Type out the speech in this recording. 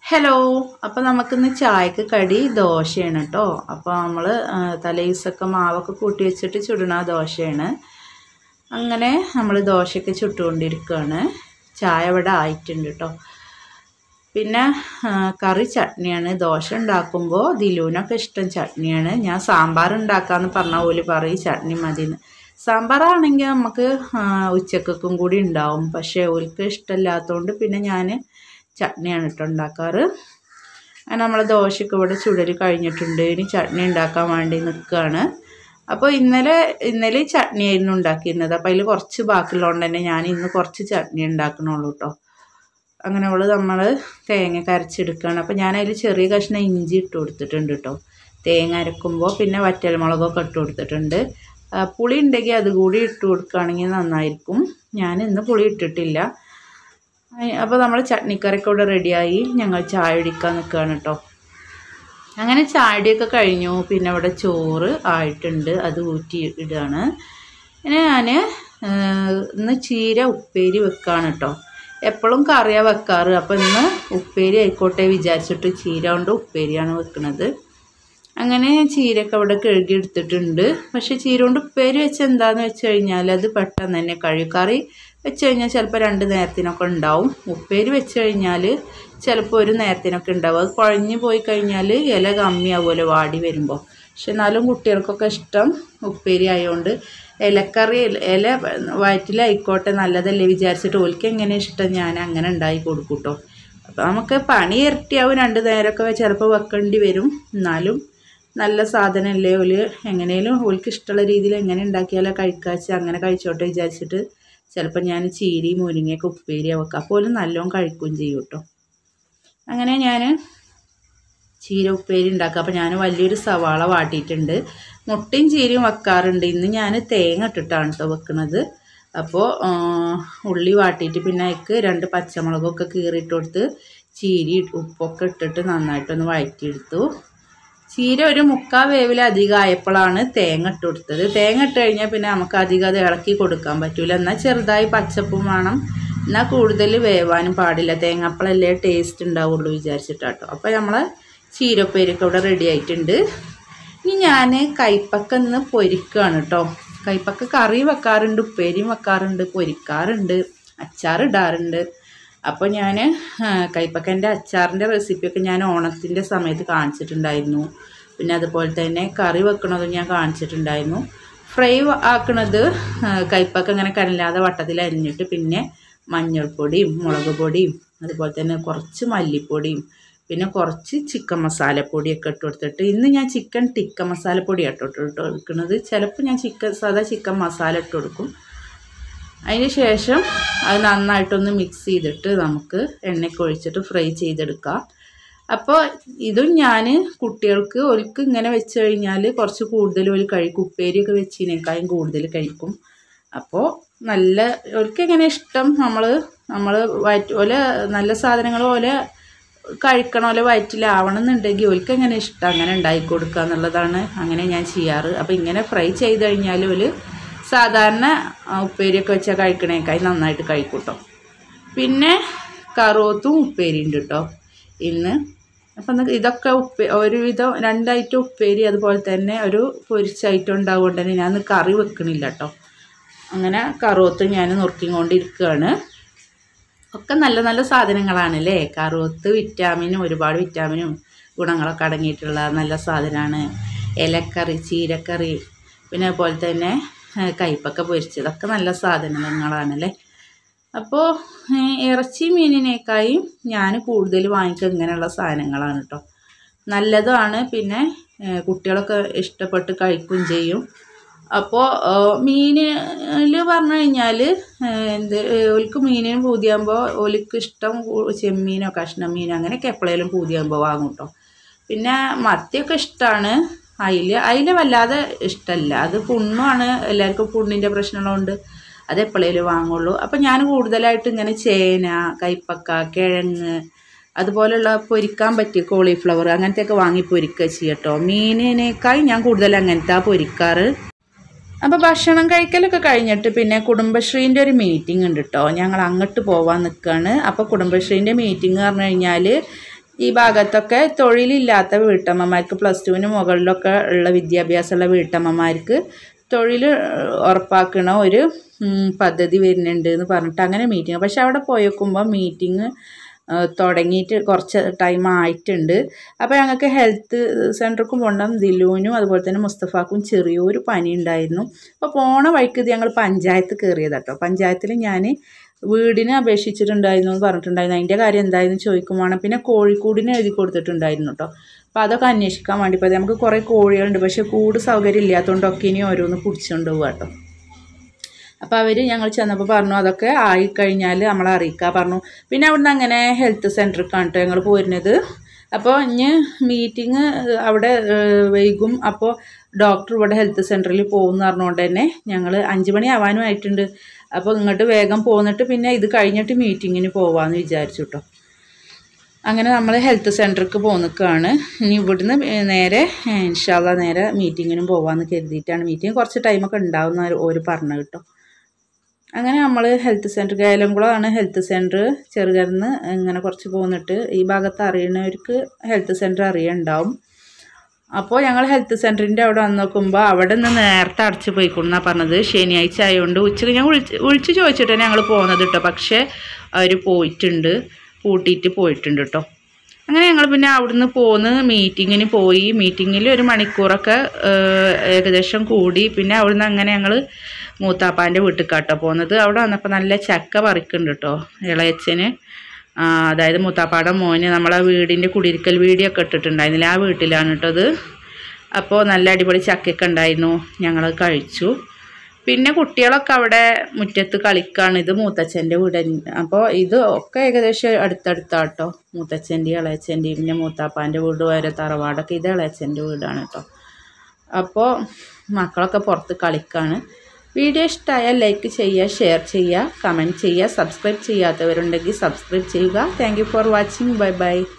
hello അപ്പോൾ നമുക്കിന്ന് ചായക്ക് കടി ദോശയാണ് കേട്ടോ അപ്പോൾ നമ്മൾ തലേദിവസമൊക്കെ മാവൊക്കെ കൂട്ടി വെച്ചിട്ട് ചുടണ ദോശയാണ് അങ്ങനെ നമ്മൾ ദോശയൊക്കെ ചുട്ടുകൊണ്ടിരിക്കുകയാണ് ചായ ഇവിടെ ആയിട്ടുണ്ട് കേട്ടോ പിന്നെ ആ, കറി ചട്നിയാണ് ദോശ ഉണ്ടാക്കുമ്പോൾ ദിലുവിനൊക്കെ ഇഷ്ടം ചട്നിയാണ് ഞാൻ സാമ്പാർ ഉണ്ടാക്കാമെന്ന് പറഞ്ഞ പോലെ പറയും ചട്നി മതിയെന്ന് സാമ്പാറാണെങ്കിൽ നമുക്ക് ആ, ഉച്ചക്കൊക്കും കൂടി ഉണ്ടാവും പക്ഷേ ഓൾക്ക് ഇഷ്ടമില്ലാത്തതുകൊണ്ട് പിന്നെ ഞാൻ ചട്നിയാണ് കേട്ടോ ഉണ്ടാക്കാറ് അങ്ങനെ നമ്മൾ ദോശയൊക്കെ ഇവിടെ ചുടൽ കഴിഞ്ഞിട്ടുണ്ട് ഇനി ചട്നി ഉണ്ടാക്കാൻ വേണ്ടി നിൽക്കുകയാണ് അപ്പോൾ ഇന്നലെ ഇന്നലെ ഈ ചട്നിയായിരുന്നു ഉണ്ടാക്കിയിരുന്നത് അപ്പോൾ അതിൽ കുറച്ച് ബാക്കിയുള്ളതുകൊണ്ട് തന്നെ ഞാൻ ഇന്ന് കുറച്ച് ചട്നി ഉണ്ടാക്കണുള്ളൂ കേട്ടോ അങ്ങനെ അവൾ നമ്മൾ തേങ്ങ കരച്ചെടുക്കുകയാണ് അപ്പോൾ ഞാൻ അതിൽ ചെറിയ കഷ്ണം ഇഞ്ചി ഇട്ട് കൊടുത്തിട്ടുണ്ട് കേട്ടോ തേങ്ങ അരക്കുമ്പോൾ പിന്നെ വറ്റൽമുളകൊക്കെ ഇട്ട് കൊടുത്തിട്ടുണ്ട് ആ, പുളി ഉണ്ടെങ്കിൽ അതുകൂടി ഇട്ട് കൊടുക്കുകയാണെങ്കിൽ നന്നായിരിക്കും ഞാൻ ഇന്ന് പുളി ഇട്ടിട്ടില്ല അപ്പോൾ നമ്മൾ ചട്നിക്കറിയൊക്കെ ഇവിടെ റെഡിയായി ഞങ്ങൾ ചായ കുടിക്കാൻ നിൽക്കുകയാണ് കേട്ടോ അങ്ങനെ ചായടിയൊക്കെ കഴിഞ്ഞു പിന്നെ ഇവിടെ ചോറ് ആയിട്ടുണ്ട് അത് ഊറ്റി ഇടുകയാണ് പിന്നെ ഞാൻ ഇന്ന് ചീര ഉപ്പേരി വെക്കാണ് കേട്ടോ എപ്പോഴും കറിയാണ് വെക്കാറ് അപ്പോൾ ഇന്ന് ഉപ്പേരി ആയിക്കോട്ടെ വിചാരിച്ചിട്ട് ചീര കൊണ്ട് ഉപ്പേരിയാണ് വെക്കുന്നത് അങ്ങനെ ചീരയൊക്കെ അവിടെ കഴുകി എടുത്തിട്ടുണ്ട് പക്ഷെ ചീര കൊണ്ട് ഉപ്പേരി വെച്ച് എന്താന്ന് വെച്ച് കഴിഞ്ഞാൽ അത് പെട്ടെന്ന് തന്നെ കഴിയും കറി വെച്ച് കഴിഞ്ഞാൽ ചിലപ്പോൾ രണ്ട് നേരത്തിനൊക്കെ ഉണ്ടാവും ഉപ്പേരി വെച്ച് കഴിഞ്ഞാൽ ചിലപ്പോൾ ഒരു നേരത്തിനൊക്കെ ഉണ്ടാവും അത് കുഴഞ്ഞു പോയി കഴിഞ്ഞാൽ ഇല കമ്മിയാവുമല്ലോ വാടി വരുമ്പോൾ പക്ഷെ എന്നാലും കുട്ടികൾക്കൊക്കെ ഇഷ്ടം ഉപ്പേരി ആയതുകൊണ്ട് ഇലക്കറി ഇല വയറ്റിലായിക്കോട്ടെ നല്ലതല്ലേ വിചാരിച്ചിട്ട് ഓൽക്ക് എങ്ങനെ ഇഷ്ടം ഞാൻ അങ്ങനെ ഉണ്ടാക്കി കൊടുക്കും കേട്ടോ അപ്പോൾ നമുക്ക് പണി ഇരട്ടിയാവും രണ്ട് നേരമൊക്കെ ചിലപ്പോൾ വെക്കേണ്ടി വരും എന്നാലും നല്ല സാധനമല്ലേ ഓല് എങ്ങനെയും ഓൽക്ക് ഇഷ്ടമുള്ള രീതിയിൽ എങ്ങനെ ഉണ്ടാക്കിയാലോ കഴിക്കാച്ച് അങ്ങനെ കഴിച്ചോട്ടെ വിചാരിച്ചിട്ട് ചിലപ്പോൾ ഞാൻ ചീരി മുരിങ്ങയൊക്കെ ഉപ്പേരി വെക്കാം അപ്പോൾ ഓല് നല്ലോണം കഴിക്കുകയും ചെയ്യും കേട്ടോ അങ്ങനെ ഞാൻ ചീര ഉപ്പേരി ഉണ്ടാക്കുക അപ്പോൾ ഞാൻ വലിയൊരു സവാള വാട്ടിയിട്ടുണ്ട് മുട്ടയും ചീരയും വെക്കാറുണ്ട് ഇന്ന് ഞാൻ തേങ്ങ ഇട്ടിട്ടാണ് കേട്ടോ വെക്കുന്നത് അപ്പോൾ ആ, ഉള്ളി വാട്ടിയിട്ട് പിന്നെ അതിക്ക് രണ്ട് പച്ചമുളകൊക്കെ കീറിയിട്ട് കൊടുത്ത് ചീരി ഉപ്പൊക്കെ ഇട്ടിട്ട് നന്നായിട്ടൊന്ന് വഴറ്റിയെടുത്തു ചീര ഒരു മുക്കാൽ വേവിൽ അധികം ആയപ്പോഴാണ് തേങ്ങ ഇട്ട് കൊടുത്തത് തേങ്ങ ഇട്ട് കഴിഞ്ഞാൽ പിന്നെ നമുക്ക് അധികം അത് ഇളക്കി കൊടുക്കാൻ പറ്റില്ല എന്നാൽ ചെറുതായി പച്ചപ്പും വേണം എന്നാൽ കൂടുതൽ വേവാനും പാടില്ല തേങ്ങാപ്പളല്ലേ ടേസ്റ്റ് ഉണ്ടാവുള്ളൂ വിചാരിച്ചിട്ടാട്ടോ അപ്പോൾ നമ്മൾ ചീരപ്പേരൊക്കെ ഇവിടെ റെഡി ആയിട്ടുണ്ട് ഇനി ഞാൻ കൈപ്പക്ക ഇന്ന് പൊരിക്കുകയാണ് കേട്ടോ കൈപ്പക്ക കറി വെക്കാറുണ്ട് ഉപ്പേരിയും വെക്കാറുണ്ട് പൊരിക്കാറുണ്ട് അച്ചാറിടാറുണ്ട് അപ്പോൾ ഞാൻ കൈപ്പക്കൻ്റെ അച്ചാറിൻ്റെ റെസിപ്പിയൊക്കെ ഞാൻ ഓണത്തിൻ്റെ സമയത്ത് കാണിച്ചിട്ടുണ്ടായിരുന്നു പിന്നെ അതുപോലെ തന്നെ കറി വെക്കണതും ഞാൻ കാണിച്ചിട്ടുണ്ടായിരുന്നു ഫ്രൈ ആക്കണത് ആ, കൈപ്പക്ക ഇങ്ങനെ കനലാതെ വട്ടത്തിൽ അരിഞ്ഞിട്ട് പിന്നെ മഞ്ഞൾപ്പൊടിയും മുളക് പൊടിയും അതുപോലെ തന്നെ കുറച്ച് മല്ലിപ്പൊടിയും പിന്നെ കുറച്ച് ചിക്കൻ മസാലപ്പൊടിയൊക്കെ ഇട്ട് കൊടുത്തിട്ട് ഇന്ന് ഞാൻ ചിക്കൻ ടിക്ക മസാലപ്പൊടി ഇട്ട് ഇട്ട് കൊടുക്കുന്നത് ചിലപ്പോൾ ഞാൻ ചിക്കൻ സാധാ ചിക്കൻ മസാല ഇട്ട് കൊടുക്കും അതിന് ശേഷം അത് നന്നായിട്ടൊന്ന് മിക്സ് ചെയ്തിട്ട് നമുക്ക് എണ്ണയ്ക്ക് ഒഴിച്ചിട്ട് ഫ്രൈ ചെയ്തെടുക്കാം അപ്പോൾ ഇതും ഞാൻ കുട്ടികൾക്ക് ഒരിക്കൽ ഇങ്ങനെ വെച്ച് കഴിഞ്ഞാൽ കുറച്ച് കൂടുതൽ ഒരു കഴിക്കും ഉപ്പേരിയൊക്കെ വെച്ചതിനേക്കാളും കൂടുതൽ കഴിക്കും അപ്പോൾ നല്ല ഒരിക്കൽ എങ്ങനെ ഇഷ്ടം നമ്മൾ നമ്മൾ വയറ്റ് പോലെ നല്ല സാധനങ്ങൾ പോലെ കഴിക്കണ പോലെ വയറ്റിലാവണം എന്നുണ്ടെങ്കിൽ ഓൽക്ക് എങ്ങനെ ഇഷ്ടം അങ്ങനെ ഉണ്ടാക്കി കൊടുക്കുക എന്നുള്ളതാണ് അങ്ങനെ ഞാൻ ചെയ്യാറ് അപ്പോൾ ഇങ്ങനെ ഫ്രൈ ചെയ്ത് കഴിഞ്ഞാൽ ഒരു സാധാരണ ആ, ഉപ്പേരിയൊക്കെ വെച്ചാൽ കഴിക്കണേക്കായി നന്നായിട്ട് കഴിക്കും കേട്ടോ പിന്നെ കറുവത്തും ഉപ്പേരി ഉണ്ട് കേട്ടോ ഇന്ന് അപ്പം ന- ഇതൊക്കെ ഉപ്പേ ഒരുവിധം രണ്ടൈറ്റം ഉപ്പേരി അതുപോലെ തന്നെ ഒരു പൊരിച്ച ഐറ്റം ഉണ്ടാവുകൊണ്ട് തന്നെ ഞാൻ ഇന്ന് കറി വെക്കണില്ല കേട്ടോ അങ്ങനെ കറുവത്ത് ഞാൻ നുറുക്കിക്കൊണ്ടിരിക്കുകയാണ് ഒക്കെ നല്ല നല്ല സാധനങ്ങളാണ് അല്ലേ കറുവത്ത് വിറ്റാമിനും ഒരുപാട് വിറ്റാമിനും ഗുണങ്ങളൊക്കെ അടങ്ങിയിട്ടുള്ള നല്ല സാധനമാണ് ഇലക്കറി ചീരക്കറി പിന്നെ അതുപോലെ തന്നെ ആ, കയ്പക്ക പൊരിച്ചതൊക്കെ നല്ല സാധനങ്ങളാണല്ലേ അപ്പോൾ ഇറച്ചി മീനിനേക്കായും ഞാൻ കൂടുതൽ വാങ്ങിക്കുക ഇങ്ങനെയുള്ള സാധനങ്ങളാണ് കേട്ടോ നല്ലതുമാണ് പിന്നെ ഏ, കുട്ടികളൊക്കെ ഇഷ്ടപ്പെട്ട് കഴിക്കുകയും ചെയ്യും അപ്പോൾ മീനിൽ പറഞ്ഞു കഴിഞ്ഞാൽ എന്ത് ഓൽക്ക് മീനിന് പൂതിയാകുമ്പോൾ ഓൽക്ക് ഇഷ്ടം കൂ- ചെമ്മീനോ കഷ്ണം മീനോ അങ്ങനെയൊക്കെ എപ്പോഴേലും പൂതിയാകുമ്പോൾ വാങ്ങും കേട്ടോ പിന്നെ മത്തിയൊക്കെ ഇഷ്ടമാണ് അയില അയില വല്ലാതെ ഇഷ്ടമല്ല അത് പുണ്ണുമാണ് എല്ലാവർക്കും പുണ്ണിൻ്റെ പ്രശ്നമുള്ളതുകൊണ്ട് അത് എപ്പോഴേലും വാങ്ങുള്ളൂ അപ്പം ഞാൻ കൂടുതലായിട്ട് ഇങ്ങനെ ചേന കൈപ്പക്ക കിഴങ്ങ് അതുപോലുള്ള പൊരിക്കാൻ പറ്റിയ കോളിഫ്ലവർ അങ്ങനത്തെയൊക്കെ വാങ്ങി പൊരിക്കുക ചെയ്യട്ടോ മീനിനേക്കാൾ ഞാൻ കൂടുതൽ അങ്ങനത്തെ പൊരിക്കാറ് അപ്പോൾ ഭക്ഷണം കഴിക്കലൊക്കെ കഴിഞ്ഞിട്ട് പിന്നെ കുടുംബശ്രീൻ്റെ ഒരു മീറ്റിംഗ് ഉണ്ട് കേട്ടോ ഞങ്ങൾ അങ്ങോട്ട് പോവാൻ നിൽക്കുകയാണ് അപ്പോൾ കുടുംബശ്രീൻ്റെ മീറ്റിംഗ് പറഞ്ഞു കഴിഞ്ഞാൽ ഈ ഭാഗത്തൊക്കെ തൊഴിലില്ലാത്ത വീട്ടമ്മമാർക്ക് പ്ലസ് ടുവിന് മുകളിലൊക്കെ ഉള്ള വിദ്യാഭ്യാസമുള്ള വീട്ടമ്മമാർക്ക് തൊഴിൽ ഉറപ്പാക്കണ ഒരു ഉം, പദ്ധതി വരുന്നുണ്ട് എന്ന് പറഞ്ഞിട്ട് അങ്ങനെ മീറ്റിംഗ് പക്ഷെ അവിടെ പോയേക്കുമ്പോൾ മീറ്റിംഗ് തുടങ്ങിയിട്ട് കുറച്ച് ടൈം ആയിട്ടുണ്ട് അപ്പോൾ ഞങ്ങൾക്ക് ഹെൽത്ത് സെൻറ്റർക്കും പോകണം ദിലുവിനും അതുപോലെ തന്നെ മുസ്തഫാക്കും ചെറിയൊരു പനി ഉണ്ടായിരുന്നു അപ്പോൾ പോണ വഴിക്ക് ഇത് ഞങ്ങൾ പഞ്ചായത്ത് കയറിയതാട്ടോ പഞ്ചായത്തിൽ ഞാൻ വീടിന് അപേക്ഷിച്ചിട്ടുണ്ടായിരുന്നു എന്ന് പറഞ്ഞിട്ടുണ്ടായിരുന്നു അതിൻ്റെ കാര്യം എന്തായിരുന്നു ചോദിക്കുവാണ് പിന്നെ കോഴിക്കൂടിന് എഴുതി കൊടുത്തിട്ടുണ്ടായിരുന്നു കേട്ടോ അപ്പോൾ അതൊക്കെ അന്വേഷിക്കാൻ വേണ്ടി പോയത് നമുക്ക് കുറേ കോഴികളുണ്ട് പക്ഷേ കൂട് സൗകര്യം ഇല്ലാത്തതുകൊണ്ടൊക്കെ ഇനി ഓരോന്ന് പിടിച്ചുകൊണ്ട് പോകാം കേട്ടോ അപ്പോൾ അവർ ഞങ്ങൾ ചെന്നപ്പോൾ പറഞ്ഞു അതൊക്കെ ആയിക്കഴിഞ്ഞാൽ നമ്മളെ അറിയിക്കുക പറഞ്ഞു പിന്നെ അവിടുന്ന് അങ്ങനെ ഹെൽത്ത് സെൻറ്ററിൽ കേട്ടോ ഞങ്ങൾ പോരുന്നത് അപ്പോൾ ഇനി മീറ്റിംഗ് അവിടെ ഏഹ്, വൈകും അപ്പോൾ ഡോക്ടർ ഇവിടെ ഹെൽത്ത് സെൻറ്ററിൽ പോകുമെന്ന് പറഞ്ഞുകൊണ്ട് തന്നെ ഞങ്ങൾ അഞ്ച് മണി ആവാനും ആയിട്ടുണ്ട് അപ്പോൾ ഇങ്ങോട്ട് വേഗം പോന്നിട്ട് പിന്നെ ഇത് കഴിഞ്ഞിട്ട് മീറ്റിങ്ങിന് പോവാമെന്ന് വിചാരിച്ചു കേട്ടോ അങ്ങനെ നമ്മൾ ഹെൽത്ത് സെൻറ്ററിലേക്ക് പോന്നിക്കുകയാണ് ഇനി ഇവിടുന്ന് നേരെ ഇൻഷാല്ല നേരെ മീറ്റിങ്ങിനും പോകാമെന്ന് കരുതിയിട്ടാണ് മീറ്റിംഗ് കുറച്ച് ടൈമൊക്കെ ഉണ്ടാവുന്ന ഒരു പറഞ്ഞു കേട്ടോ അങ്ങനെ നമ്മൾ ഹെൽത്ത് സെൻറ്റർ കേലംകുളമാണ് ഹെൽത്ത് സെൻറ്റർ ചെറുകരന്ന് ഇങ്ങനെ കുറച്ച് പോന്നിട്ട് ഈ ഭാഗത്ത് അറിയുന്നവർക്ക് ഹെൽത്ത് സെൻറ്റർ അറിയുണ്ടാവും അപ്പോൾ ഞങ്ങൾ ഹെൽത്ത് സെൻറ്ററിൻ്റെ അവിടെ വന്ന് നോക്കുമ്പോൾ അവിടെ നിന്ന് നേരത്തെ അടച്ച് പോയിക്കൊണ്ടെന്നാണ് പറഞ്ഞത് ശനിയാഴ്ച ആയതുകൊണ്ട് ഉച്ചയ്ക്ക് ഞാൻ വിളിച്ച് വിളിച്ച് ചോദിച്ചിട്ടാണ് ഞങ്ങൾ പോകുന്നത് കേട്ടോ പക്ഷേ അവർ പോയിട്ടുണ്ട് പൂട്ടിയിട്ട് പോയിട്ടുണ്ട് കേട്ടോ അങ്ങനെ ഞങ്ങൾ പിന്നെ അവിടുന്ന് പോന്ന് മീറ്റിങ്ങിന് പോയി മീറ്റിങ്ങിൽ ഒരു മണിക്കൂറൊക്കെ ഏഹ്, ഏകദേശം കൂടി പിന്നെ അവിടുന്ന് അങ്ങനെ ഞങ്ങൾ മൂത്താപ്പാൻ്റെ വീട്ടിലേക്കാട്ടോ പോകുന്നത് അവിടെ വന്നപ്പോൾ നല്ല ചക്ക പറിക്കുന്നുണ്ട് കേട്ടോ ഇളയച്ചന് ആ, അതായത് മൂത്താപ്പാടെ മോന് നമ്മളെ വീടിൻ്റെ കുടിയിരിക്കൽ വീഡിയോ ഒക്കെ ഇട്ടിട്ടുണ്ടായിരുന്നില്ല ആ വീട്ടിലാണ് കേട്ടത് അപ്പോൾ നല്ല അടിപൊളി ചക്കയൊക്കെ ഉണ്ടായിരുന്നു ഞങ്ങൾ കഴിച്ചു പിന്നെ കുട്ടികളൊക്കെ അവിടെ മുറ്റത്ത് കളിക്കാണ് ഇത് മൂത്തച്ഛൻ്റെ വീട് അപ്പോൾ ഇത് ഒക്കെ ഏകദേശം അടുത്തടുത്താട്ടോ മൂത്തച്ഛൻ്റെയും ഇളയച്ഛൻ്റെയും പിന്നെ മൂത്താപ്പാൻ്റെ വീട് വരെ തറവാടൊക്കെ ഇത് ഇളയച്ഛൻ്റെ വീടാണ് കേട്ടോ അപ്പോൾ മക്കളൊക്കെ പുറത്ത് കളിക്കാണ് വീഡിയോ ഇഷ്ടമായാൽ ലൈക്ക് ചെയ്യുക ഷെയർ ചെയ്യുക കമൻറ്റ് ചെയ്യുക സബ്സ്ക്രൈബ് ചെയ്യാത്തവരുണ്ടെങ്കിൽ സബ്സ്ക്രൈബ് ചെയ്യുക thank you for watching bye by